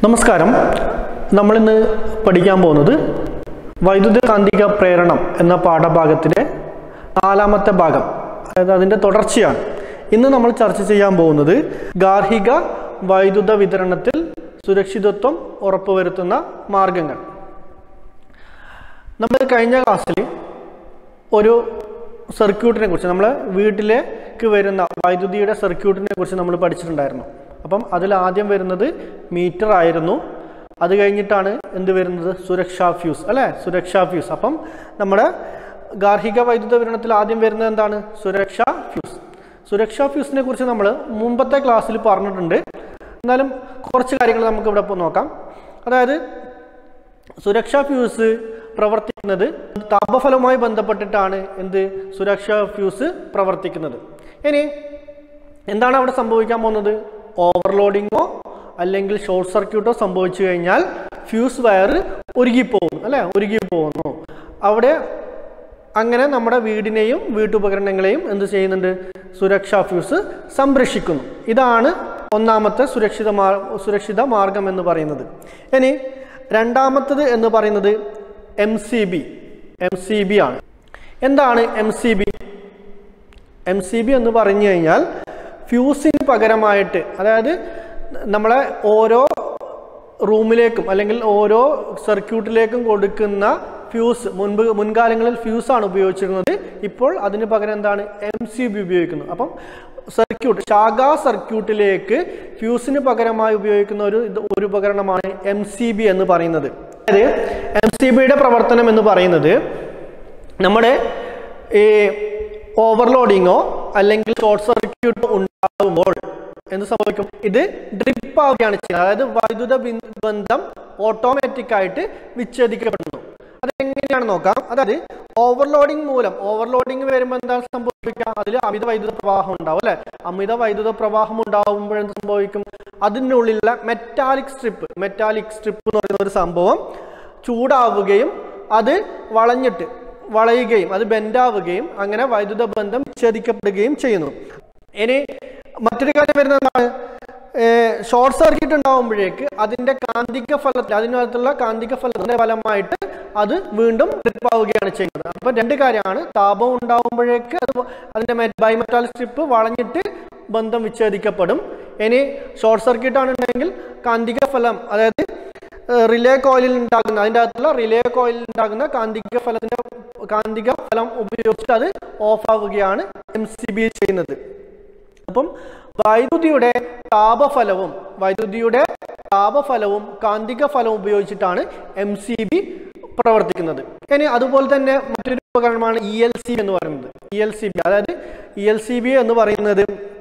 നമസ്കാരം നമ്മളിന്ന് പഠിക്കാൻ പോകുന്നത് വൈദ്യുത കാന്തിക പ്രേരണം എന്ന പാഠഭാഗത്തിലെ നാലാമത്തെ ഭാഗം അതായത് അതിൻ്റെ തുടർച്ചയാണ് ഇന്ന് നമ്മൾ ചർച്ച ചെയ്യാൻ പോകുന്നത് ഗാർഹിക വൈദ്യുത വിതരണത്തിൽ സുരക്ഷിതത്വം ഉറപ്പുവരുത്തുന്ന മാർഗങ്ങൾ നമ്മൾ കഴിഞ്ഞ ക്ലാസ്സിൽ ഒരു സർക്യൂട്ടിനെ കുറിച്ച് നമ്മൾ വീട്ടിലേക്ക് വരുന്ന വൈദ്യുതിയുടെ സർക്യൂട്ടിനെ കുറിച്ച് നമ്മൾ പഠിച്ചിട്ടുണ്ടായിരുന്നു അപ്പം അതിൽ ആദ്യം വരുന്നത് മീറ്റർ ആയിരുന്നു അത് കഴിഞ്ഞിട്ടാണ് എന്ത് വരുന്നത് സുരക്ഷാ ഫ്യൂസ് അല്ലേ സുരക്ഷാ ഫ്യൂസ് അപ്പം നമ്മുടെ ഗാർഹിക വൈദ്യുത വിതരണത്തിൽ ആദ്യം വരുന്നത് എന്താണ് സുരക്ഷാ ഫ്യൂസ് സുരക്ഷാ ഫ്യൂസിനെ കുറിച്ച് നമ്മൾ മുമ്പത്തെ ക്ലാസ്സിൽ പറഞ്ഞിട്ടുണ്ട് എന്നാലും കുറച്ച് കാര്യങ്ങൾ നമുക്ക് ഇവിടെ ഇപ്പോൾ നോക്കാം അതായത് സുരക്ഷാ ഫ്യൂസ് പ്രവർത്തിക്കുന്നത് താപഫലവുമായി ബന്ധപ്പെട്ടിട്ടാണ് എന്ത് സുരക്ഷാ ഫ്യൂസ് പ്രവർത്തിക്കുന്നത് ഇനി എന്താണ് അവിടെ സംഭവിക്കാൻ പോകുന്നത് ഓവർലോഡിങ്ങോ അല്ലെങ്കിൽ ഷോർട്ട് സർക്യൂട്ടോ സംഭവിച്ചു കഴിഞ്ഞാൽ ഫ്യൂസ് വയർ ഉരുകിപ്പോകുന്നു അല്ലേ ഉരുകിപ്പോകുന്നു അവിടെ അങ്ങനെ നമ്മുടെ വീടിനെയും വീട്ടുപകരണങ്ങളെയും എന്ത് ചെയ്യുന്നുണ്ട് സുരക്ഷാ ഫ്യൂസ് സംരക്ഷിക്കുന്നു ഇതാണ് ഒന്നാമത്തെ സുരക്ഷിത മാർ സുരക്ഷിത മാർഗം എന്ന് പറയുന്നത് ഇനി രണ്ടാമത്തത് എന്ന് പറയുന്നത് M C B M C B ആണ് എന്താണ് M C B M C B എന്ന് പറഞ്ഞു കഴിഞ്ഞാൽ ഫ്യൂസിന് പകരമായിട്ട് അതായത് നമ്മളെ ഓരോ റൂമിലേക്കും അല്ലെങ്കിൽ ഓരോ സർക്യൂട്ടിലേക്കും കൊടുക്കുന്ന ഫ്യൂസ് മുൻപ് മുൻകാലങ്ങളിൽ ഫ്യൂസാണ് ഉപയോഗിച്ചിരുന്നത് ഇപ്പോൾ അതിന് പകരം എന്താണ് എം സി ബി ഉപയോഗിക്കുന്നു അപ്പം സർക്യൂട്ട് ശാഖാ സർക്യൂട്ടിലേക്ക് ഫ്യൂസിന് പകരമായി ഉപയോഗിക്കുന്ന ഒരു ഇത് ഒരു ഉപകരണമാണ് എം സി ബി എന്ന് പറയുന്നത് അതായത് എം സി ബിയുടെ പ്രവർത്തനം എന്ന് പറയുന്നത് നമ്മുടെ ഈ ഓവർലോഡിങ്ങോ അല്ലെങ്കിൽ ഷോർട്ട് സർക്യൂട്ടോ ഉണ്ടാകുമ്പോൾ എന്ത് സംഭവിക്കും ഇത് ഡ്രിപ്പ് ആവുകയാണ് ചെയ്യുന്നത് അതായത് വൈദ്യുത ബിൻ- ബന്ധം ഓട്ടോമാറ്റിക് ആയിട്ട് വിച്ഛേദിക്കപ്പെടുന്നു അതെങ്ങനെയാണ് നോക്കാം അതായത് ഓവർലോഡിങ് മൂലം ഓവർലോഡിങ് വരുമ്പോൾ എന്താണ് സംഭവിക്കുക അതിൽ അമിത വൈദ്യുത പ്രവാഹം ഉണ്ടാവും അല്ലെ അമിത വൈദ്യുത പ്രവാഹം ഉണ്ടാവുമ്പോൾ എന്ത് സംഭവിക്കും അതിനുള്ളിലുള്ള മെറ്റാലിക് സ്ട്രിപ്പ് മെറ്റാലിക് സ്ട്രിപ്പ് എന്ന് പറയുന്ന ഒരു സംഭവം ചൂടാവുകയും അത് വളഞ്ഞിട്ട് വളയുകയും അത് ബെൻഡാവുകയും അങ്ങനെ വൈദ്യുത ബന്ധം വിച്ഛേദിക്കപ്പെടുകയും ചെയ്യുന്നു ഇനി മറ്റൊരു കാര്യം വരുന്നത് എന്താണ് ഷോർട്ട് സർക്യൂട്ട് ഉണ്ടാവുമ്പോഴേക്ക് അതിന്റെ കാന്തിക ഫലത്തിൽ അതിനകത്തുള്ള കാന്തിക ഫലത്തിന്റെ ഫലമായിട്ട് അത് വീണ്ടും ട്രിപ്പ് ആവുകയാണ് ചെയ്യുന്നത് അപ്പൊ രണ്ട് കാര്യമാണ് താപം ഉണ്ടാവുമ്പോഴേക്ക് അത് അതിന്റെ ബൈമെറ്റാൽ സ്ട്രിപ്പ് വളഞ്ഞിട്ട് ബന്ധം വിച്ഛേദിക്കപ്പെടും ഇനി ഷോർട്ട് സർക്യൂട്ട് ആണെന്നുണ്ടെങ്കിൽ കാന്തിക ഫലം അതായത് റിലേ കോയിലിൽ ഉണ്ടാകുന്ന അതിൻ്റെ അകത്തുള്ള റിലേ കോയിലിൽ ഉണ്ടാകുന്ന കാന്തിക ഫലത്തിന്റെ കാന്തിക ഫലം ഉപയോഗിച്ചിട്ട് അത് ഓഫ് ആവുകയാണ് എം സി ബി ചെയ്യുന്നത് അപ്പം വൈദ്യുതിയുടെ താപഫലവും വൈദ്യുതിയുടെ താപഫലവും കാന്തിക ഫലവും ഉപയോഗിച്ചിട്ടാണ് എം സി ബി പ്രവർത്തിക്കുന്നത് ഇനി അതുപോലെ തന്നെ മറ്റൊരു ഉപകരണമാണ് ഇ എൽ സി എന്ന് പറയുന്നത് ഇ എൽ സി ബി അതായത് ഇ എൽ സി ബി എന്ന് പറയുന്നത്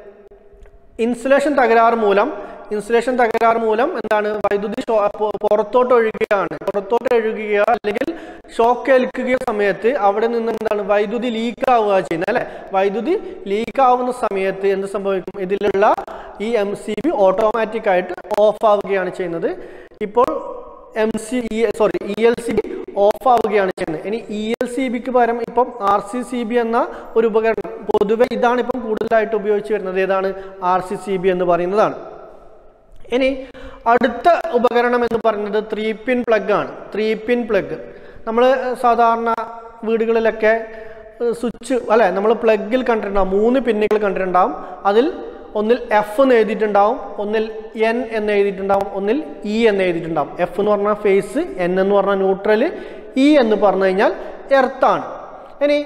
ഇൻസുലേഷൻ തകരാറ് മൂലം ഇൻസുലേഷൻ തകരാറ് മൂലം എന്താണ് വൈദ്യുതി ഷോ- പൊ- പുറത്തോട്ട് ഒഴുകുകയാണ് പുറത്തോട്ട് ഒഴുകുക അല്ലെങ്കിൽ ഷോക്ക് ഏൽക്കുക സമയത്ത് അവിടെ നിന്ന് എന്താണ് വൈദ്യുതി ലീക്ക് ആവുക ചെയ്യുന്നത് അല്ലെ വൈദ്യുതി ലീക്ക് ആവുന്ന സമയത്ത് എന്ത് സംഭവിക്കും ഇതിലുള്ള ഈ എം സി ബി ഓട്ടോമാറ്റിക് ആയിട്ട് ഓഫ് ആവുകയാണ് ചെയ്യുന്നത് ഇപ്പോൾ M C E sorry E L C B off ആവുകയാണ് ചെയ്യുന്നത് ഇനി ഇ എൽ സി ബിക്ക് പകരം ഇപ്പം ആർ സി സി ബി എന്ന ഒരു ഉപകരണം പൊതുവെ ഇതാണ് ഇപ്പം കൂടുതലായിട്ട് ഉപയോഗിച്ച് വരുന്നത് ഏതാണ് ആർ സി സി ബി എന്ന് പറയുന്നതാണ് ഇനി അടുത്ത ഉപകരണം എന്ന് പറയുന്നത് ത്രീ പിൻ പ്ലഗ് ആണ് ത്രീ പിൻ പ്ലഗ് നമ്മൾ സാധാരണ വീടുകളിലൊക്കെ സ്വിച്ച് അല്ലെ നമ്മൾ പ്ലഗിൽ കണ്ടിട്ടുണ്ടാവും മൂന്ന് പിന്നുകൾ കണ്ടിട്ടുണ്ടാവും അതിൽ ഒന്നിൽ എഫ് എന്ന് എഴുതിയിട്ടുണ്ടാവും ഒന്നിൽ എൻ എന്ന് എഴുതിയിട്ടുണ്ടാവും ഒന്നിൽ ഇ എന്ന് എഴുതിയിട്ടുണ്ടാവും എഫ് എന്ന് പറഞ്ഞാൽ ഫേസ് എൻ എന്ന് പറഞ്ഞാൽ ന്യൂട്രൽ ഇ എന്ന് പറഞ്ഞു കഴിഞ്ഞാൽ എർത്താണ് ഇനി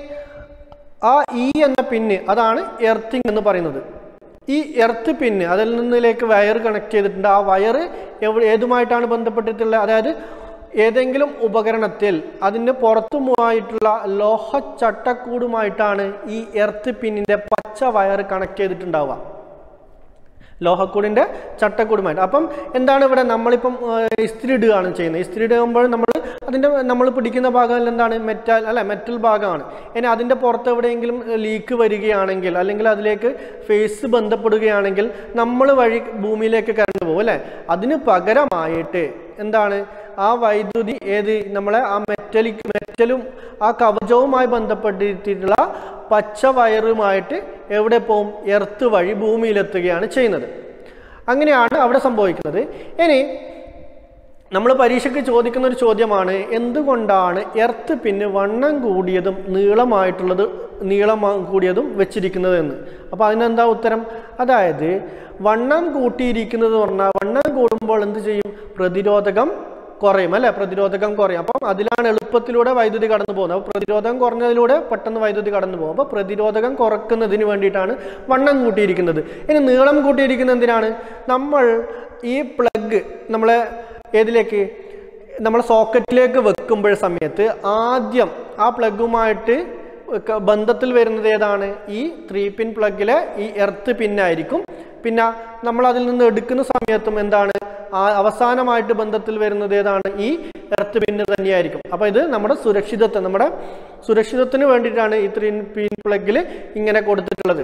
ആ ഇ എന്ന പിന്ന് അതാണ് എർത്തിങ് എന്ന് പറയുന്നത് ഈ എർത്ത് പിന്ന് അതിൽ നിന്നിലേക്ക് വയർ കണക്ട് ചെയ്തിട്ടുണ്ട് ആ വയർ എവിടെ ഏതുമായിട്ടാണ് ബന്ധപ്പെട്ടിട്ടുള്ളത് അതായത് ഏതെങ്കിലും ഉപകരണത്തിൽ അതിന് പുറത്തുമായിട്ടുള്ള ലോഹ ചട്ടക്കൂടുമായിട്ടാണ് ഈ എർത്ത് പിന്നിന്റെ പച്ച വയർ കണക്ട് ചെയ്തിട്ടുണ്ടാവുക ലോഹക്കൂടിന്റെ ചട്ടക്കൂടുമായിട്ട് അപ്പം എന്താണ് ഇവിടെ നമ്മളിപ്പം ആ, ഇസ്തിരി ഇടുകയാണ് ചെയ്യുന്നത് ഇസ്തിരി ഇടുമ്പോൾ നമ്മൾ അതിന്റെ നമ്മൾ പിടിക്കുന്ന ഭാഗം എന്താണ് മെറ്റൽ അല്ല മെറ്റൽ ഭാഗമാണ് ഇനി അതിന്റെ പുറത്ത് എവിടെയെങ്കിലും ലീക്ക് വരികയാണെങ്കിൽ അല്ലെങ്കിൽ അതിലേക്ക് ഫേസ് ബന്ധപ്പെടുകയാണെങ്കിൽ നമ്മൾ വഴി ഭൂമിയിലേക്ക് കറണ്ട് പോകും അല്ലേ അതിന് പകരമായിട്ട് എന്താണ് ആ വൈദ്യുതി ഏത് നമ്മളെ ആ മെറ്റലിക് മെറ്റലും ആ കവചവുമായി ബന്ധപ്പെട്ടിട്ടുള്ള പച്ച വയറുമായിട്ട് എവിടെ പോവും എർത്ത് വഴി ഭൂമിയിലെത്തുകയാണ് ചെയ്യുന്നത് അങ്ങനെയാണ് അവിടെ സംഭവിക്കുന്നത് ഇനി നമ്മൾ പരീക്ഷയ്ക്ക് ചോദിക്കുന്ന ഒരു ചോദ്യമാണ് എന്തുകൊണ്ടാണ് എർത്ത് പിന്ന് വണ്ണം കൂടിയതും നീളമായിട്ടുള്ളത് നീളം കൂടിയതും വെച്ചിരിക്കുന്നത് എന്ന് അപ്പോൾ അതിനെന്താ ഉത്തരം അതായത് വണ്ണം കൂട്ടിയിരിക്കുന്നത് എന്ന് പറഞ്ഞാൽ വണ്ണം കൂടുമ്പോൾ എന്ത് ചെയ്യും പ്രതിരോധകം കുറയും അല്ലെ പ്രതിരോധകം കുറയും അപ്പം അതിലാണ് എളുപ്പത്തിലൂടെ വൈദ്യുതി കടന്നു പോകുന്നത് അപ്പോൾ പ്രതിരോധം കുറഞ്ഞതിലൂടെ പെട്ടെന്ന് വൈദ്യുതി കടന്നു പോകും അപ്പോൾ പ്രതിരോധകം കുറക്കുന്നതിന് വേണ്ടിയിട്ടാണ് വണ്ണം കൂട്ടിയിരിക്കുന്നത് ഇനി നീളം കൂട്ടിയിരിക്കുന്നത് എന്തിനാണ് നമ്മൾ ഈ പ്ലഗ് നമ്മളെ ഏതിലേക്ക് നമ്മൾ സോക്കറ്റിലേക്ക് വെക്കുമ്പോൾ സമയത്ത് ആദ്യം ആ പ്ലഗുമായിട്ട് ക- ബന്ധത്തിൽ വരുന്നത് ഏതാണ് ഈ ത്രീ പിൻ പ്ലഗിലെ ഈ എർത്ത് പിന്നായിരിക്കും പിന്നെ നമ്മൾ അതിൽ നിന്ന് എടുക്കുന്ന സമയത്തും എന്താണ് ആ അവസാനമായിട്ട് ബന്ധത്തിൽ വരുന്നത് ഏതാണ് ഈ എർത്ത് പിന്ന് തന്നെയായിരിക്കും അപ്പോൾ ഇത് നമ്മുടെ സുരക്ഷിതത്വം നമ്മുടെ സുരക്ഷിതത്വത്തിന് വേണ്ടിയിട്ടാണ് ഈ ത്രീ പിൻ പ്ലഗിൽ ഇങ്ങനെ കൊടുത്തിട്ടുള്ളത്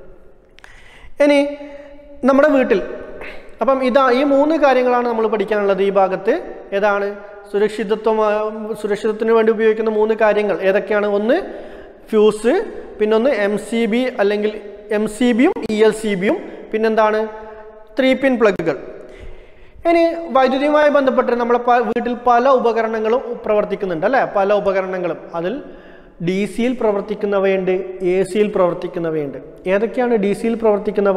ഇനി നമ്മുടെ വീട്ടിൽ അപ്പം ഇതാ ഈ മൂന്ന് കാര്യങ്ങളാണ് നമ്മൾ പഠിക്കാനുള്ളത് ഈ ഭാഗത്ത് ഏതാണ് സുരക്ഷിതത്വം ആ, സുരക്ഷിതത്വത്തിന് വേണ്ടി ഉപയോഗിക്കുന്ന മൂന്ന് കാര്യങ്ങൾ ഏതൊക്കെയാണ് ഒന്ന് ഫ്യൂസ് പിന്നൊന്ന് എം സി ബി അല്ലെങ്കിൽ എം സി ബിയും ഇ എൽ സി ബിയും പിന്നെന്താണ് ത്രീ പിൻ പ്ലഗുകൾ ഇനി വൈദ്യുതിയുമായി ബന്ധപ്പെട്ട് നമ്മളെ പ- വീട്ടിൽ പല ഉപകരണങ്ങളും പ്രവർത്തിക്കുന്നുണ്ട് അല്ലേ പല ഉപകരണങ്ങളും അതിൽ ഡി സിയിൽ പ്രവർത്തിക്കുന്നവയുണ്ട് എ സിയിൽ പ്രവർത്തിക്കുന്നവയുണ്ട് ഏതൊക്കെയാണ് ഡി സിയിൽ പ്രവർത്തിക്കുന്നവ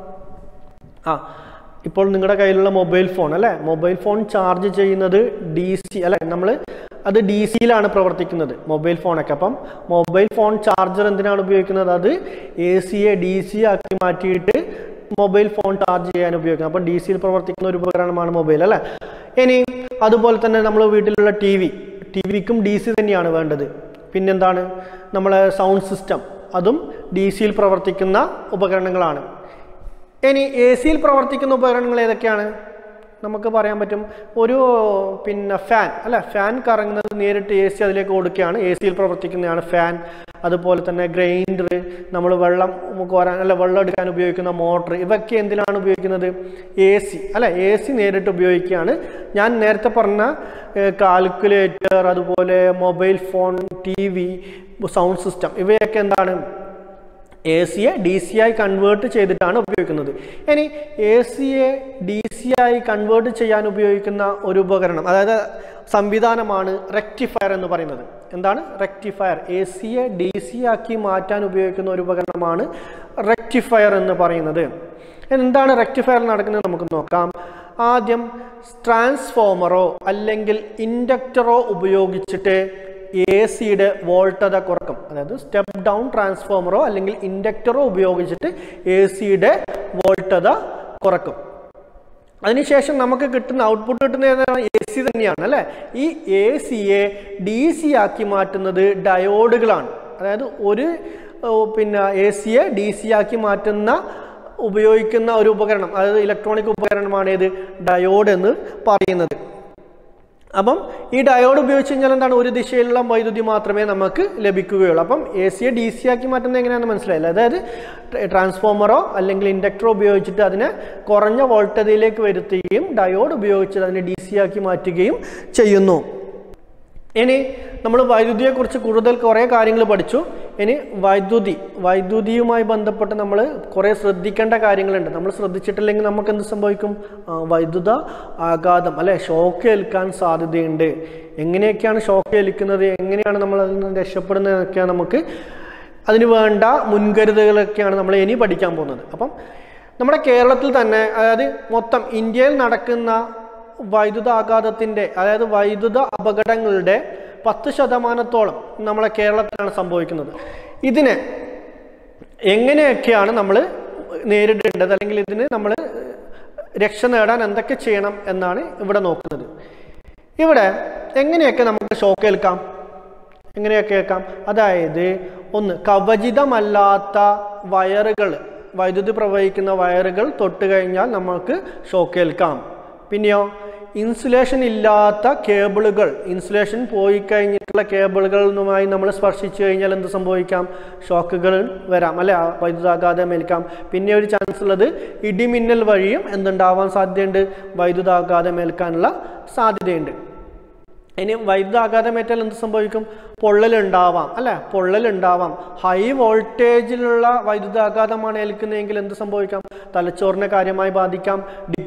ആ ഇപ്പോൾ നിങ്ങളുടെ കയ്യിലുള്ള മൊബൈൽ ഫോൺ അല്ലേ മൊബൈൽ ഫോൺ ചാർജ് ചെയ്യുന്നത് ഡി സി അല്ലെ നമ്മൾ അത് ഡി സിയിലാണ് പ്രവർത്തിക്കുന്നത് മൊബൈൽ ഫോണൊക്കെ അപ്പം മൊബൈൽ ഫോൺ ചാർജർ എന്തിനാണ് ഉപയോഗിക്കുന്നത് അത് എ സിയെ ഡി സി ആക്കി മാറ്റിയിട്ട് മൊബൈൽ ഫോൺ ചാർജ് ചെയ്യാൻ ഉപയോഗിക്കുന്നത് അപ്പം ഡി സിയിൽ പ്രവർത്തിക്കുന്ന ഒരു ഉപകരണമാണ് മൊബൈൽ അല്ലേ ഇനി അതുപോലെ തന്നെ നമ്മൾ വീട്ടിലുള്ള ടി വി ടി വിക്കും ഡി സി തന്നെയാണ് വേണ്ടത് പിന്നെന്താണ് നമ്മളെ സൗണ്ട് സിസ്റ്റം അതും ഡി സിയിൽ പ്രവർത്തിക്കുന്ന ഉപകരണങ്ങളാണ് ഇനി എ സിയിൽ പ്രവർത്തിക്കുന്ന ഉപകരണങ്ങൾ ഏതൊക്കെയാണ് നമുക്ക് പറയാൻ പറ്റും ഒരു പിന്നെ ഫാൻ അല്ല ഫാൻ കറങ്ങുന്നത് നേരിട്ട് എ സി അതിലേക്ക് കൊടുക്കുകയാണ് എ സിയിൽ പ്രവർത്തിക്കുന്നതാണ് ഫാൻ അതുപോലെ തന്നെ ഗ്രൈൻഡർ നമ്മൾ വെള്ളം കോരാൻ അല്ല വെള്ളം എടുക്കാൻ ഉപയോഗിക്കുന്ന മോട്ടർ ഇവയൊക്കെ എന്തിനാണ് ഉപയോഗിക്കുന്നത് എ സി അല്ല എ സി നേരിട്ട് ഉപയോഗിക്കുകയാണ് ഞാൻ നേരത്തെ പറഞ്ഞ കാൽക്കുലേറ്റർ അതുപോലെ mobile phone T V sound system ഇവയൊക്കെ എന്താണ് എ സിയെ ഡി സി ആയി കൺവേർട്ട് ചെയ്തിട്ടാണ് ഉപയോഗിക്കുന്നത് ഇനി എ സിയെ ഡി സി ആയി കൺവേർട്ട് ചെയ്യാൻ ഉപയോഗിക്കുന്ന ഒരു ഉപകരണം അതായത് സംവിധാനമാണ് റെക്ടിഫയർ എന്ന് പറയുന്നത് എന്താണ് റെക്ടിഫയർ എ സിയെ ഡി സി ആക്കി മാറ്റാൻ ഉപയോഗിക്കുന്ന ഒരു ഉപകരണമാണ് റെക്ടിഫയർ എന്ന് പറയുന്നത് എന്താണ് റെക്ടിഫയർ നടക്കുന്നത് നമുക്ക് നോക്കാം ആദ്യം ട്രാൻസ്ഫോമറോ അല്ലെങ്കിൽ ഇൻഡക്ടറോ ഉപയോഗിച്ചിട്ട് എ സിയുടെ വോൾട്ടത കുറക്കും അതായത് സ്റ്റെപ്പ് ഡൗൺ ട്രാൻസ്ഫോമറോ അല്ലെങ്കിൽ ഇൻഡക്ടറോ ഉപയോഗിച്ചിട്ട് എ സിയുടെ വോൾട്ടത കുറക്കും അതിനുശേഷം നമുക്ക് കിട്ടുന്ന ഔട്ട്പുട്ട് കിട്ടുന്ന ഏതാണ് എ സി തന്നെയാണ് അല്ലേ ഈ എ സിയെ ഡി സി ആക്കി മാറ്റുന്നത് ഡയോഡുകളാണ് അതായത് ഒരു ഓ, പിന്നെ എ സിയെ ഡി സി ആക്കി മാറ്റുന്ന ഉപയോഗിക്കുന്ന ഒരു ഉപകരണം അതായത് ഇലക്ട്രോണിക് ഉപകരണമാണ് ഏത് ഡയോഡ് എന്ന് പറയുന്നത് അപ്പം ഈ ഡയോഡ് ഉപയോഗിച്ച് കഴിഞ്ഞാൽ എന്താണ് ഒരു ദിശയിലുള്ള വൈദ്യുതി മാത്രമേ നമുക്ക് ലഭിക്കുകയുള്ളൂ അപ്പം എ സിയെ ഡി സി ആക്കി മാറ്റുന്നത് എങ്ങനെയാണെന്ന് മനസ്സിലായില്ല അതായത് ട്ര- ട്രാൻസ്ഫോമറോ അല്ലെങ്കിൽ ഇൻഡക്ടറോ ഉപയോഗിച്ചിട്ട് അതിനെ കുറഞ്ഞ വോൾട്ടതയിലേക്ക് വരുത്തുകയും ഡയോഡ് ഉപയോഗിച്ച് അതിനെ ഡി സി ആക്കി മാറ്റുകയും ചെയ്യുന്നു ഇനി നമ്മൾ വൈദ്യുതിയെക്കുറിച്ച് കൂടുതൽ കുറേ കാര്യങ്ങൾ പഠിച്ചു ഇനി വൈദ്യുതി വൈദ്യുതിയുമായി ബന്ധപ്പെട്ട് നമ്മൾ കുറേ ശ്രദ്ധിക്കേണ്ട കാര്യങ്ങളുണ്ട് നമ്മൾ ശ്രദ്ധിച്ചിട്ടില്ലെങ്കിൽ നമുക്ക് എന്ത് സംഭവിക്കും ആ, വൈദ്യുത ആഘാതം അല്ലെ ഷോക്ക് ഏൽക്കാൻ സാധ്യതയുണ്ട് എങ്ങനെയൊക്കെയാണ് ഷോക്ക് ഏൽക്കുന്നത് എങ്ങനെയാണ് നമ്മൾ അതിൽ നിന്ന് രക്ഷപ്പെടുന്നതൊക്കെയാണ് നമുക്ക് അതിന് വേണ്ട മുൻകരുതലുകളൊക്കെയാണ് നമ്മൾ ഇനി പഠിക്കാൻ പോകുന്നത് അപ്പം നമ്മുടെ കേരളത്തിൽ തന്നെ അതായത് മൊത്തം ഇന്ത്യയിൽ നടക്കുന്ന വൈദ്യുതാഘാതത്തിൻ്റെ അതായത് വൈദ്യുത അപകടങ്ങളുടെ പത്ത് ശതമാനത്തോളം നമ്മളെ കേരളത്തിലാണ് സംഭവിക്കുന്നത് ഇതിനെ എങ്ങനെയൊക്കെയാണ് നമ്മൾ നേരിടേണ്ടത് അല്ലെങ്കിൽ ഇതിന് നമ്മൾ രക്ഷ നേടാൻ എന്തൊക്കെ ചെയ്യണം എന്നാണ് ഇവിടെ നോക്കുന്നത് ഇവിടെ എങ്ങനെയൊക്കെ നമുക്ക് ഷോക്ക് ഏൽക്കാം എങ്ങനെയൊക്കെ കേൾക്കാം അതായത് ഒന്ന് കവചിതമല്ലാത്ത വയറുകൾ വൈദ്യുതി പ്രവഹിക്കുന്ന വയറുകൾ തൊട്ട് കഴിഞ്ഞാൽ നമുക്ക് ഷോക്ക് ഏൽക്കാം പിന്നെയോ ഇൻസുലേഷൻ ഇല്ലാത്ത കേബിളുകൾ ഇൻസുലേഷൻ പോയി കഴിഞ്ഞിട്ടുള്ള കേബിളുകളുമായി നമ്മൾ സ്പർശിച്ചു കഴിഞ്ഞാൽ എന്ത് സംഭവിക്കാം ഷോക്കുകൾ വരാം അല്ലെ ആ വൈദ്യുതാഘാതം ഏൽക്കാം പിന്നെ ഒരു ചാൻസ് ഉള്ളത് ഇടിമിന്നൽ വഴിയും എന്തുണ്ടാവാൻ സാധ്യതയുണ്ട് വൈദ്യുതാഘാതം ഏൽക്കാനുള്ള സാധ്യതയുണ്ട് ഇനി വൈദ്യുതാഘാതമേറ്റാൽ എന്ത് സംഭവിക്കും പൊള്ളലുണ്ടാവാം അല്ലെ പൊള്ളലുണ്ടാവാം ഹൈ വോൾട്ടേജിലുള്ള വൈദ്യുതാഘാതമാണ് ഏൽക്കുന്നതെങ്കിൽ എന്ത് സംഭവിക്കാം തലച്ചോറിനെ കാര്യമായി ബാധിക്കാം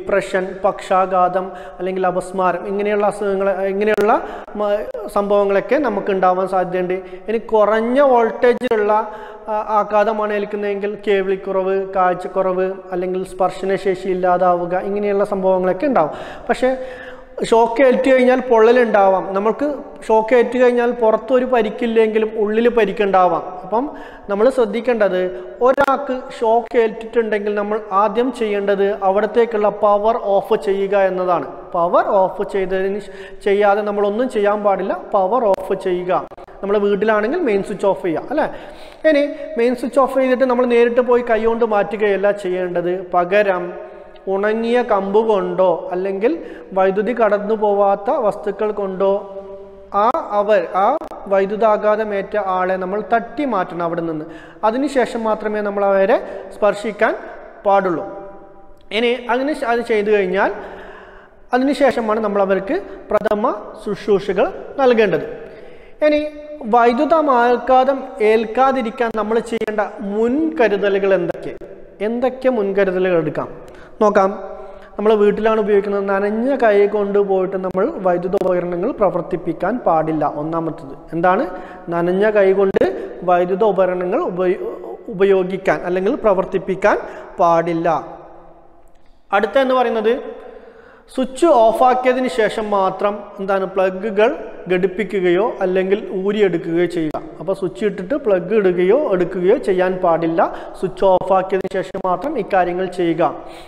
ഡിപ്രഷൻ പക്ഷാഘാതം അല്ലെങ്കിൽ അപസ്മാരം ഇങ്ങനെയുള്ള അസുഖങ്ങൾ ഇങ്ങനെയുള്ള മ- സംഭവങ്ങളൊക്കെ നമുക്ക് ഉണ്ടാവാൻ സാധ്യതയുണ്ട് ഇനി കുറഞ്ഞ വോൾട്ടേജിലുള്ള ആ, ആഘാതമാണ് ഏൽക്കുന്നതെങ്കിൽ കേൾവിക്കുറവ് കാഴ്ചക്കുറവ് അല്ലെങ്കിൽ സ്പർശനശേഷി ഇല്ലാതാവുക ഇങ്ങനെയുള്ള സംഭവങ്ങളൊക്കെ ഉണ്ടാവും പക്ഷേ ഷോക്ക് ഏറ്റ് കഴിഞ്ഞാൽ പൊള്ളലുണ്ടാവാം നമുക്ക് ഷോക്ക് ഏറ്റ് കഴിഞ്ഞാൽ പുറത്തൊരു പരിക്കില്ലെങ്കിലും ഉള്ളിൽ പരിക്കുണ്ടാവാം അപ്പം നമ്മൾ ശ്രദ്ധിക്കേണ്ടത് ഒരാൾക്ക് ഷോക്ക് ഏറ്റിട്ടുണ്ടെങ്കിൽ നമ്മൾ ആദ്യം ചെയ്യേണ്ടത് അവിടത്തേക്കുള്ള പവർ ഓഫ് ചെയ്യുക എന്നതാണ് പവർ ഓഫ് ചെയ്തതിന് ശ്- ചെയ്യാതെ നമ്മളൊന്നും ചെയ്യാൻ പാടില്ല പവർ ഓഫ് ചെയ്യുക നമ്മുടെ വീട്ടിലാണെങ്കിൽ മെയിൻ സ്വിച്ച് ഓഫ് ചെയ്യുക അല്ലേ ഇനി മെയിൻ സ്വിച്ച് ഓഫ് ചെയ്തിട്ട് നമ്മൾ നേരിട്ട് പോയി കൈകൊണ്ട് മാറ്റുകയല്ല ചെയ്യേണ്ടത് പകരം ഉണങ്ങിയ കമ്പ് കൊണ്ടോ അല്ലെങ്കിൽ വൈദ്യുതി കടന്നു പോവാത്ത വസ്തുക്കൾ കൊണ്ടോ ആ അവർ ആ വൈദ്യുതാഘാതമേറ്റ ആളെ നമ്മൾ തട്ടി മാറ്റണം അവിടെ നിന്ന് അതിനുശേഷം മാത്രമേ നമ്മൾ അവരെ സ്പർശിക്കാൻ പാടുള്ളൂ ഇനി അങ്ങനെ ശ- അത് ചെയ്തു കഴിഞ്ഞാൽ അതിനുശേഷമാണ് നമ്മൾ അവർക്ക് പ്രഥമ ശുശ്രൂഷകൾ നൽകേണ്ടത് ഇനി വൈദ്യുതമാഘാതം ഏൽക്കാതിരിക്കാൻ നമ്മൾ ചെയ്യേണ്ട മുൻകരുതലുകൾ എന്തൊക്കെ എന്തൊക്കെ മുൻകരുതലുകൾ എടുക്കാം നോക്കാം നമ്മൾ വീട്ടിലാണ് ഉപയോഗിക്കുന്നത് നനഞ്ഞ കൈ കൊണ്ട് പോയിട്ട് നമ്മൾ വൈദ്യുത ഉപകരണങ്ങൾ പ്രവർത്തിപ്പിക്കാൻ പാടില്ല ഒന്നാമത്തത് എന്താണ് നനഞ്ഞ കൈ കൊണ്ട് വൈദ്യുത ഉപകരണങ്ങൾ ഉപയോ ഉപയോഗിക്കാൻ അല്ലെങ്കിൽ പ്രവർത്തിപ്പിക്കാൻ പാടില്ല അടുത്ത എന്ന് പറയുന്നത് സ്വിച്ച് ഓഫാക്കിയതിന് ശേഷം മാത്രം എന്താണ് പ്ലഗുകൾ ഘടിപ്പിക്കുകയോ അല്ലെങ്കിൽ ഊരിയെടുക്കുകയോ ചെയ്യുക അപ്പോൾ സ്വിച്ച് ഇട്ടിട്ട് പ്ലഗ് ഇടുകയോ എടുക്കുകയോ ചെയ്യാൻ പാടില്ല സ്വിച്ച് ഓഫാക്കിയതിന് ശേഷം മാത്രം ഇക്കാര്യങ്ങൾ ചെയ്യുക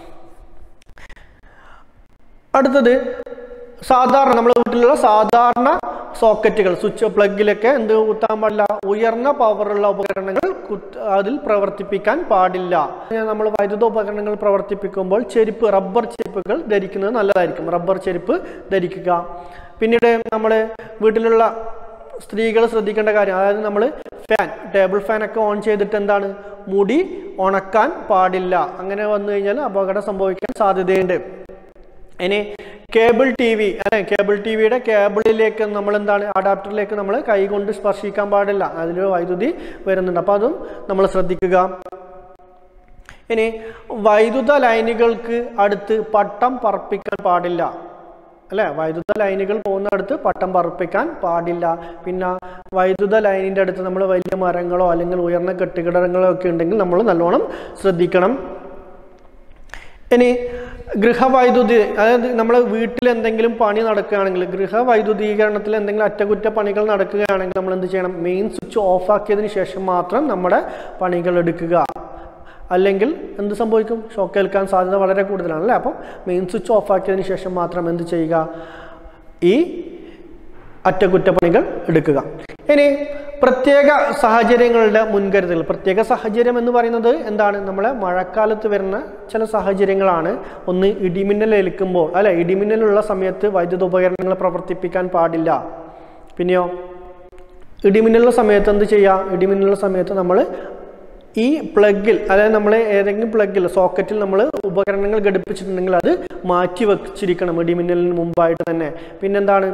അടുത്തത് സാധാരണ നമ്മുടെ വീട്ടിലുള്ള സാധാരണ സോക്കറ്റുകൾ സ്വിച്ച് പ്ലഗിലൊക്കെ എന്ത് കുത്താൻ പാടില്ല ഉയർന്ന പവറുള്ള ഉപകരണങ്ങൾ കുത്ത് അതിൽ പ്രവർത്തിപ്പിക്കാൻ പാടില്ല നമ്മൾ വൈദ്യുത ഉപകരണങ്ങൾ പ്രവർത്തിപ്പിക്കുമ്പോൾ ചെരുപ്പ് റബ്ബർ ചെരുപ്പുകൾ ധരിക്കുന്നത് നല്ലതായിരിക്കും റബ്ബർ ചെരുപ്പ് ധരിക്കുക പിന്നീട് നമ്മൾ വീട്ടിലുള്ള സ്ത്രീകൾ ശ്രദ്ധിക്കേണ്ട കാര്യം അതായത് നമ്മൾ ഫാൻ ടേബിൾ ഫാനൊക്കെ ഓൺ ചെയ്തിട്ട് എന്താണ് മുടി ഉണക്കാൻ പാടില്ല അങ്ങനെ വന്നു കഴിഞ്ഞാൽ അപകടം സംഭവിക്കാൻ സാധ്യതയുണ്ട് ഇനി കേബിൾ ടി വി അല്ലെ കേബിൾ ടി വിയുടെ കേബിളിലേക്ക് നമ്മൾ എന്താണ് അഡാപ്റ്ററിലേക്ക് നമ്മൾ കൈ കൊണ്ട് സ്പർശിക്കാൻ പാടില്ല അതിൽ വൈദ്യുതി വരുന്നുണ്ട് അപ്പോൾ അതും നമ്മൾ ശ്രദ്ധിക്കുക ഇനി വൈദ്യുത ലൈനുകൾക്ക് അടുത്ത് പട്ടം പറപ്പിക്കാൻ പാടില്ല അല്ലെ വൈദ്യുത ലൈനുകൾ പോകുന്നിടത്ത് പട്ടം പറപ്പിക്കാൻ പാടില്ല പിന്നെ വൈദ്യുത ലൈനിൻ്റെ അടുത്ത് നമ്മൾ വലിയ മരങ്ങളോ അല്ലെങ്കിൽ ഉയർന്ന കെട്ടിടങ്ങളോ ഒക്കെ ഉണ്ടെങ്കിൽ നമ്മൾ നല്ലോണം ശ്രദ്ധിക്കണം ഇനി ഗൃഹവൈദ്യുതി അതായത് നമ്മൾ വീട്ടിൽ എന്തെങ്കിലും പണി നടക്കുകയാണെങ്കിൽ ഗൃഹവൈദ്യുതീകരണത്തിൽ എന്തെങ്കിലും അറ്റകുറ്റപ്പണികൾ നടക്കുകയാണെങ്കിൽ നമ്മൾ എന്ത് ചെയ്യണം മെയിൻ സ്വിച്ച് ഓഫാക്കിയതിന് ശേഷം മാത്രം നമ്മുടെ പണികൾ എടുക്കുക അല്ലെങ്കിൽ എന്ത് സംഭവിക്കും ഷോക്ക് ഏൽക്കാൻ സാധ്യത വളരെ കൂടുതലാണ് അല്ലേ അപ്പം മെയിൻ സ്വിച്ച് ഓഫാക്കിയതിന് ശേഷം മാത്രം എന്ത് ചെയ്യുക ഈ അറ്റകുറ്റപ്പണികൾ എടുക്കുക ഇനി പ്രത്യേക സാഹചര്യങ്ങളുടെ മുൻകരുതൽ പ്രത്യേക സാഹചര്യം എന്ന് പറയുന്നത് എന്താണ് നമ്മളെ മഴക്കാലത്ത് വരുന്ന ചില സാഹചര്യങ്ങളാണ് ഒന്ന് ഇടിമിന്നൽ ഏൽക്കുമ്പോൾ അല്ലെ ഇടിമിന്നലുള്ള സമയത്ത് വൈദ്യുത ഉപകരണങ്ങൾ പ്രവർത്തിപ്പിക്കാൻ പാടില്ല പിന്നെയോ ഇടിമിന്നലുള്ള സമയത്ത് എന്ത് ചെയ്യുക ഇടിമിന്നലുള്ള സമയത്ത് നമ്മൾ ഈ പ്ലഗിൽ അതായത് നമ്മൾ ഏതെങ്കിലും പ്ലഗിൽ സോക്കറ്റിൽ നമ്മൾ ഉപകരണങ്ങൾ ഘടിപ്പിച്ചിട്ടുണ്ടെങ്കിൽ അത് മാറ്റി വെച്ചിരിക്കണം ഇടിമിന്നലിന് മുമ്പായിട്ട് തന്നെ പിന്നെന്താണ്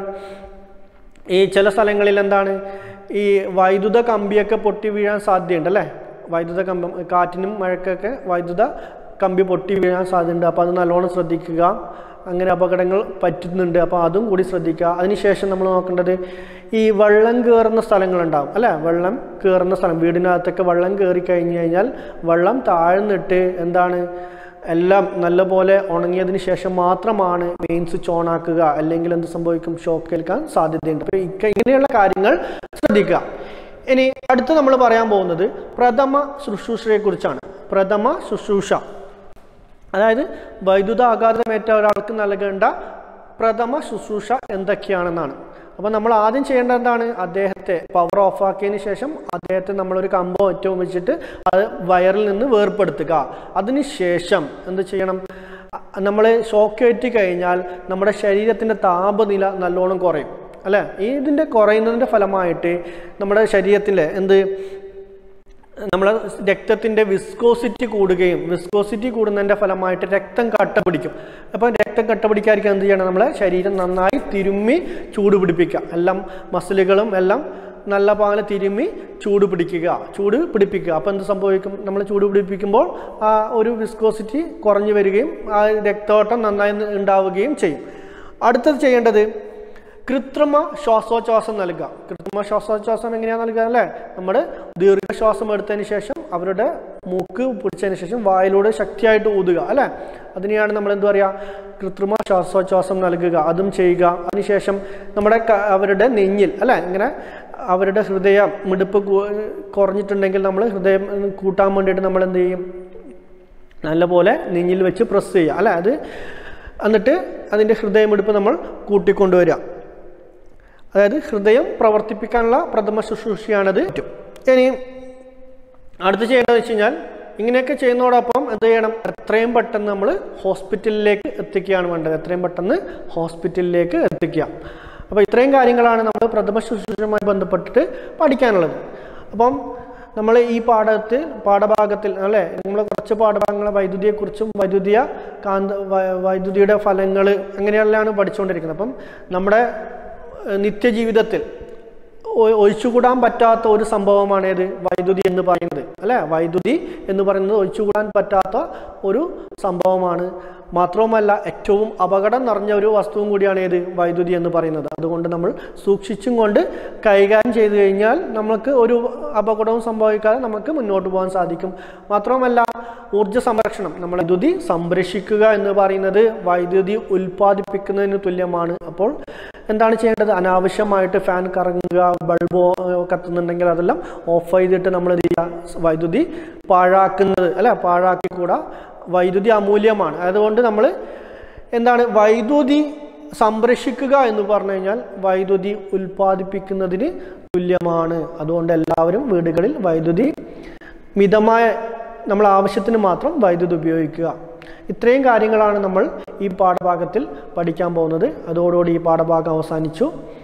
ഈ ചില സ്ഥലങ്ങളിൽ എന്താണ് ഈ വൈദ്യുത കമ്പിയൊക്കെ പൊട്ടി വീഴാൻ സാധ്യതയുണ്ട് അല്ലേ വൈദ്യുത കമ്പം കാറ്റിനും മഴക്കൊക്കെ വൈദ്യുത കമ്പി പൊട്ടി വീഴാൻ സാധ്യതയുണ്ട് അപ്പോൾ അത് നല്ലോണം ശ്രദ്ധിക്കുക അങ്ങനെ അപകടങ്ങൾ പറ്റുന്നുണ്ട് അപ്പോൾ അതും കൂടി ശ്രദ്ധിക്കുക അതിനുശേഷം നമ്മൾ നോക്കേണ്ടത് ഈ വെള്ളം കയറുന്ന സ്ഥലങ്ങളുണ്ടാവും അല്ലേ വെള്ളം കയറുന്ന സ്ഥലം വീടിനകത്തൊക്കെ വെള്ളം കയറി കഴിഞ്ഞ് കഴിഞ്ഞാൽ വെള്ളം താഴ്ന്നിട്ട് എന്താണ് എല്ലാം നല്ലപോലെ ഉണങ്ങിയതിന് ശേഷം മാത്രമാണ് മെയിൻ സ്വിച്ച് ഓൺ ആക്കുക അല്ലെങ്കിൽ എന്ത് സംഭവിക്കും ഷോക്ക് ഏൽക്കാൻ സാധ്യതയുണ്ട് അപ്പോൾ ഇക്ക ഇങ്ങനെയുള്ള കാര്യങ്ങൾ ശ്രദ്ധിക്കുക ഇനി അടുത്ത് നമ്മൾ പറയാൻ പോകുന്നത് പ്രഥമ ശുശ്രൂഷയെ കുറിച്ചാണ് പ്രഥമ ശുശ്രൂഷ അതായത് വൈദ്യുത ആഘാതമേറ്റ ഒരാൾക്ക് നൽകേണ്ട പ്രഥമ ശുശ്രൂഷ എന്തൊക്കെയാണെന്നാണ് അപ്പോൾ നമ്മൾ ആദ്യം ചെയ്യേണ്ടത് എന്താണ് അദ്ദേഹത്തെ പവർ ഓഫ് ആക്കിയതിന് ശേഷം അദ്ദേഹത്തെ നമ്മളൊരു കമ്പോ ഏറ്റവും വെച്ചിട്ട് അത് വയറിൽ നിന്ന് വേർപ്പെടുത്തുക അതിനുശേഷം എന്ത് ചെയ്യണം നമ്മൾ ഷോക്ക് ഏറ്റ് കഴിഞ്ഞാൽ നമ്മുടെ ശരീരത്തിൻ്റെ താപനില നല്ലോണം കുറയും അല്ലേ ഇതിൻ്റെ കുറയുന്നതിൻ്റെ ഫലമായിട്ട് നമ്മുടെ ശരീരത്തിലെ എന്ത് നമ്മളെ രക്തത്തിൻ്റെ വിസ്കോസിറ്റി കൂടുകയും വിസ്കോസിറ്റി കൂടുന്നതിൻ്റെ ഫലമായിട്ട് രക്തം കട്ട പിടിക്കും അപ്പോൾ രക്തം കട്ട പിടിക്കാതിരിക്കാൻ എന്ത് ചെയ്യണം നമ്മളെ ശരീരം നന്നായി തിരുമ്മി ചൂട് പിടിപ്പിക്കുക എല്ലാം മസിലുകളും എല്ലാം നല്ല പാല് തിരുമ്മി ചൂട് പിടിക്കുക ചൂട് പിടിപ്പിക്കുക അപ്പോൾ എന്ത് സംഭവിക്കും നമ്മൾ ചൂട് പിടിപ്പിക്കുമ്പോൾ ആ ഒരു വിസ്കോസിറ്റി കുറഞ്ഞു വരികയും ആ രക്തോട്ടം നന്നായി ഉണ്ടാവുകയും ചെയ്യും അടുത്തത് ചെയ്യേണ്ടത് കൃത്രിമ ശ്വാസോച്ഛ്വാസം നൽകുക കൃത്രിമ ശ്വാസോച്ഛ്വാസം എങ്ങനെയാണ് നൽകുക അല്ലേ നമ്മൾ ദീർഘശ്വാസം എടുത്തതിന് ശേഷം അവരുടെ മൂക്ക് പിടിച്ചതിന് ശേഷം വായിലൂടെ ശക്തിയായിട്ട് ഊതുക അല്ലേ അതിനെയാണ് നമ്മൾ എന്ത് പറയുക കൃത്രിമ ശ്വാസോച്ഛ്വാസം നൽകുക അതും ചെയ്യുക അതിനുശേഷം നമ്മുടെ ക- അവരുടെ നെഞ്ഞിൽ അല്ലേ ഇങ്ങനെ അവരുടെ ഹൃദയം മിടിപ്പ് കു- കുറഞ്ഞിട്ടുണ്ടെങ്കിൽ നമ്മൾ ഹൃദയം കൂട്ടാൻ വേണ്ടിയിട്ട് നമ്മൾ എന്ത് ചെയ്യും നല്ലപോലെ നെഞ്ഞിൽ വെച്ച് പ്രസ് ചെയ്യുക അല്ലേ അത് എന്നിട്ട് അതിൻ്റെ ഹൃദയമിടിപ്പ് നമ്മൾ കൂട്ടിക്കൊണ്ടുവരിക അതായത് ഹൃദയം പ്രവർത്തിപ്പിക്കാനുള്ള പ്രഥമ ശുശ്രൂഷയാണത് പറ്റും ഇനി അടുത്ത് ചെയ്യേണ്ടത് വെച്ച് കഴിഞ്ഞാൽ ഇങ്ങനെയൊക്കെ ചെയ്യുന്നതോടൊപ്പം എന്ത് ചെയ്യണം എത്രയും പെട്ടെന്ന് നമ്മൾ ഹോസ്പിറ്റലിലേക്ക് എത്തിക്കുകയാണ് വേണ്ടത് എത്രയും പെട്ടെന്ന് ഹോസ്പിറ്റലിലേക്ക് എത്തിക്കുക അപ്പോൾ ഇത്രയും കാര്യങ്ങളാണ് നമ്മൾ പ്രഥമ ശുശ്രൂഷയുമായി ബന്ധപ്പെട്ടിട്ട് പഠിക്കാനുള്ളത് അപ്പം നമ്മൾ ഈ പാഠത്തിൽ പാഠഭാഗത്തിൽ അല്ലേ നമ്മൾ കുറച്ച് പാഠഭാഗങ്ങൾ വൈദ്യുതിയെക്കുറിച്ചും വൈദ്യുതിയ കാന്ത വൈ- വൈദ്യുതിയുടെ ഫലങ്ങൾ അങ്ങനെയെല്ലാമാണ് പഠിച്ചുകൊണ്ടിരിക്കുന്നത് അപ്പം നമ്മുടെ ഏഹ്, നിത്യജീവിതത്തിൽ ഒ- ഒഴിച്ചുകൂടാൻ പറ്റാത്ത ഒരു സംഭവമാണ് ഏത് വൈദ്യുതി എന്ന് പറയുന്നത് അല്ലേ വൈദ്യുതി എന്ന് പറയുന്നത് ഒഴിച്ചുകൂടാൻ പറ്റാത്ത ഒരു സംഭവമാണ് മാത്രവുമല്ല ഏറ്റവും അപകടം നിറഞ്ഞ ഒരു വസ്തുവും കൂടിയാണ് ഏത് വൈദ്യുതി എന്ന് പറയുന്നത് അതുകൊണ്ട് നമ്മൾ സൂക്ഷിച്ചും കൊണ്ട് കൈകാര്യം ചെയ്തു കഴിഞ്ഞാൽ നമുക്ക് ഒരു അപകടവും സംഭവിക്കാതെ നമുക്ക് മുന്നോട്ട് പോകാൻ സാധിക്കും മാത്രവുമല്ല ഊർജ്ജ സംരക്ഷണം നമ്മൾ വൈദ്യുതി സംരക്ഷിക്കുക എന്ന് പറയുന്നത് വൈദ്യുതി ഉൽപ്പാദിപ്പിക്കുന്നതിന് തുല്യമാണ് അപ്പോൾ എന്താണ് ചെയ്യേണ്ടത് അനാവശ്യമായിട്ട് ഫാൻ കറങ്ങുക ബൾബോ കത്തുന്നുണ്ടെങ്കിൽ അതെല്ലാം ഓഫ് ചെയ്തിട്ട് നമ്മൾ എന്ത് ചെയ്യുക വൈദ്യുതി പാഴാക്കുന്നത് അല്ല പാഴാക്കി കൂടാ വൈദ്യുതി അമൂല്യമാണ് അതുകൊണ്ട് നമ്മൾ എന്താണ് വൈദ്യുതി സംരക്ഷിക്കുക എന്ന് പറഞ്ഞു കഴിഞ്ഞാൽ വൈദ്യുതി ഉൽപ്പാദിപ്പിക്കുന്നതിന് തുല്യമാണ് അതുകൊണ്ട് എല്ലാവരും വീടുകളിൽ വൈദ്യുതി മിതമായ നമ്മൾ ആവശ്യത്തിന് മാത്രം വൈദ്യുതി ഉപയോഗിക്കുക ഇത്രയും കാര്യങ്ങളാണ് നമ്മൾ ഈ പാഠഭാഗത്തിൽ പഠിക്കാൻ പോകുന്നത് അതോടുകൂടി ഈ പാഠഭാഗം അവസാനിച്ചു